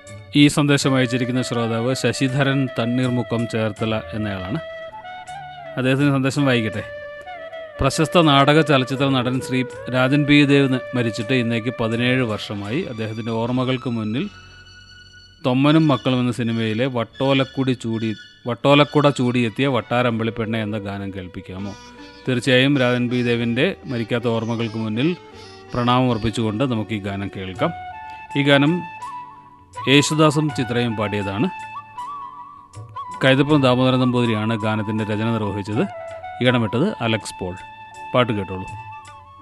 ഈ സന്ദേശം അയച്ചിരിക്കുന്ന ശ്രോതാവ് ശശിധരൻ തണ്ണീർമുക്കം ചേർത്തല എന്നയാളാണ് അദ്ദേഹത്തിന് സന്ദേശം വായിക്കട്ടെ പ്രശസ്ത നാടക ചലച്ചിത്ര നടൻ ശ്രീ രാജൻ പി ദേവ് മരിച്ചിട്ട് ഇന്നേക്ക് പതിനേഴ് വർഷമായി അദ്ദേഹത്തിൻ്റെ ഓർമ്മകൾക്ക് മുന്നിൽ തൊമ്മനും മക്കളും എന്ന സിനിമയിലെ വട്ടോലക്കുടി ചൂടി വട്ടോലക്കുട ചൂടിയെത്തിയ വട്ടാരമ്പളിപ്പെണ്ണ എന്ന ഗാനം കേൾപ്പിക്കാമോ തീർച്ചയായും രാജൻ പി ദേവിൻ്റെ മരിക്കാത്ത ഓർമ്മകൾക്ക് മുന്നിൽ പ്രണാമം അർപ്പിച്ചുകൊണ്ട് നമുക്ക് ഈ ഗാനം കേൾക്കാം ഈ ഗാനം യേശുദാസും ചിത്രയും പാടിയതാണ് കൈതപ്പം ദാമോദരൻ നമ്പൂതിരിയാണ് ഗാനത്തിൻ്റെ രചന നിർവഹിച്ചത് ഈടമിട്ടത് അലക്സ് പോൾ പാട്ട് കേട്ടോളൂ